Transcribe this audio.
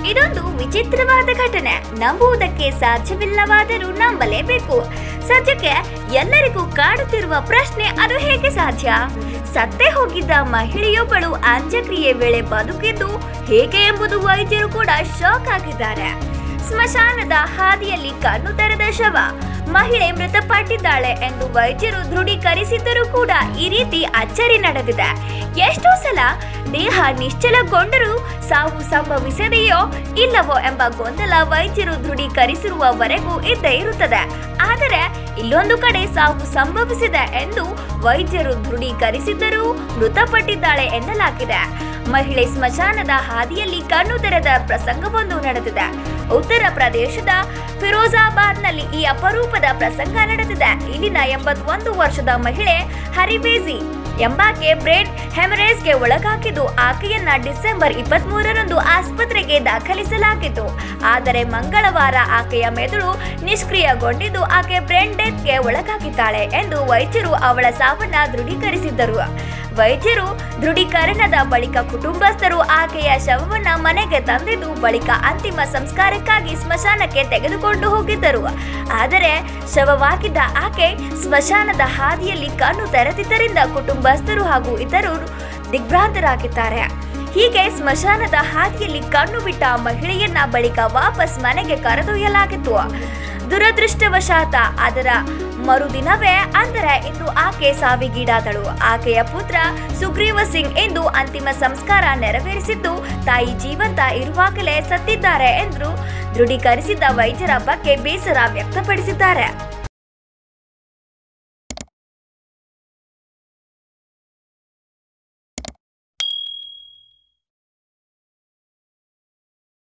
ಇದೊಂದು ವಿಚಿತ್ರವಾದ ಘಟನೆ ನಂಬುವುದಕ್ಕೆ ಸಾಧ್ಯವಿಲ್ಲವಾದರೂ ನಂಬಲೇಬೇಕು ಸದ್ಯಕ್ಕೆ ಎಲ್ಲರಿಗೂ ಕಾಡುತ್ತಿರುವ ಪ್ರಶ್ನೆ ಅದು ಹೇಗೆ ಸಾಧ್ಯ ಸತ್ತೇ ಹೋಗಿದ್ದ ಮಹಿಳೆಯೊಬ್ಬಳು ಅಂತ್ಯಕ್ರಿಯೆ ವೇಳೆ ಬದುಕಿದ್ದು ಹೇಗೆ ಎಂಬುದು ವೈದ್ಯರು ಕೂಡ ಶಾಕ್ ಆಗಿದ್ದಾರೆ ಸ್ಮಶಾನದ ಹಾದಿಯಲ್ಲಿ ಕಣ್ಣು ತೆರೆದ ಶವ ಮಹಿಳೆ ಮೃತಪಟ್ಟಿದ್ದಾಳೆ ಎಂದು ವೈದ್ಯರು ದೃಢೀಕರಿಸಿದ್ದರೂ ಕೂಡ ಈ ರೀತಿ ಅಚ್ಚರಿ ನಡೆದಿದೆ ಎಷ್ಟೋ ಸಲ ದೇಹ ನಿಶ್ಚಲಗೊಂಡರೂ ಸಾವು ಸಂಭವಿಸದೆಯೋ ಇಲ್ಲವೋ ಎಂಬ ಗೊಂದಲ ವೈದ್ಯರು ದೃಢೀಕರಿಸಿರುವವರೆಗೂ ಇದ್ದೇ ಇರುತ್ತದೆ ಆದರೆ ಇಲ್ಲೊಂದು ಕಡೆ ಸಾವು ಸಂಭವಿಸಿದೆ ಎಂದು ವೈದ್ಯರು ದೃಢೀಕರಿಸಿದ್ದರೂ ಮೃತಪಟ್ಟಿದ್ದಾಳೆ ಎನ್ನಲಾಗಿದೆ ಮಹಿಳೆ ಸ್ಮಶಾನದ ಹಾದಿಯಲ್ಲಿ ಕಣ್ಣು ತೆರೆದ ಪ್ರಸಂಗವೊಂದು ನಡೆದಿದೆ ಉತ್ತರ ಪ್ರದೇಶದ ಫಿರೋಜಾಬಾದ್ನಲ್ಲಿ ಈ ಅಪರೂಪದ ಪ್ರಸಂಗ ನಡೆದಿದೆ ಇಲ್ಲಿನ ಎಂಬತ್ತೊಂದು ವರ್ಷದ ಮಹಿಳೆ ಹರಿಬೇಜಿ ಎಂಬಾಕೆ ಬ್ರೇನ್ ಹೆಮರೇಜ್ಗೆ ಒಳಗಾಗಿದ್ದು ಆಕೆಯನ್ನ ಡಿಸೆಂಬರ್ ಇಪ್ಪತ್ತ್ ಮೂರರಂದು ಆಸ್ಪತ್ರೆಗೆ ದಾಖಲಿಸಲಾಗಿತ್ತು ಆದರೆ ಮಂಗಳವಾರ ಆಕೆಯ ಮೆದುಳು ನಿಷ್ಕ್ರಿಯಗೊಂಡಿದ್ದು ಆಕೆ ಬ್ರೇನ್ ಡೆತ್ಗೆ ಒಳಗಾಗಿದ್ದಾಳೆ ಎಂದು ವೈದ್ಯರು ಅವಳ ಸಾವನ್ನ ದೃಢೀಕರಿಸಿದ್ದರು ವೈದ್ಯರು ದೃಢೀಕರಣದ ಬಳಿಕ ಕುಟುಂಬಸ್ಥರು ಆಕೆಯ ಶವವನ್ನ ಮನೆಗೆ ತಂದಿದ್ದು ಬಳಿಕ ಅಂತಿಮ ಸಂಸ್ಕಾರಕ್ಕಾಗಿ ಸ್ಮಶಾನಕ್ಕೆ ತೆಗೆದುಕೊಂಡು ಹೋಗಿದ್ದರು ಆದರೆ ಶವವಾಗಿದ್ದ ಆಕೆ ಸ್ಮಶಾನದ ಹಾದಿಯಲ್ಲಿ ಕಣ್ಣು ತೆರೆದಿದ್ದರಿಂದ ಕುಟುಂಬಸ್ಥರು ಹಾಗೂ ಇತರರು ದಿಗ್ಭ್ರಾಂತರಾಗಿದ್ದಾರೆ ಹೀಗೆ ಸ್ಮಶಾನದ ಹಾದಿಯಲ್ಲಿ ಕಣ್ಣು ಬಿಟ್ಟ ಮಹಿಳೆಯನ್ನ ಬಳಿಕ ವಾಪಸ್ ಮನೆಗೆ ಕರೆದೊಯ್ಯಲಾಗಿತ್ತು ದುರದೃಷ್ಟವಶಾತ ಅದರ ಮರುದಿನವೇ ಅಂದರೆ ಇಂದು ಆಕೆ ಸಾವಿಗೀಡಾದಳು ಆಕೆಯ ಪುತ್ರ ಸುಗ್ರೀವ ಸಿಂಗ್ ಎಂದು ಅಂತಿಮ ಸಂಸ್ಕಾರ ನೆರವೇರಿಸಿದ್ದು ತಾಯಿ ಜೀವಂತ ಇರುವಾಗಲೇ ಸತ್ತಿದ್ದಾರೆ ಎಂದು ದೃಢೀಕರಿಸಿದ ವೈದ್ಯರ ಬಗ್ಗೆ ಬೇಸರ ವ್ಯಕ್ತಪಡಿಸಿದ್ದಾರೆ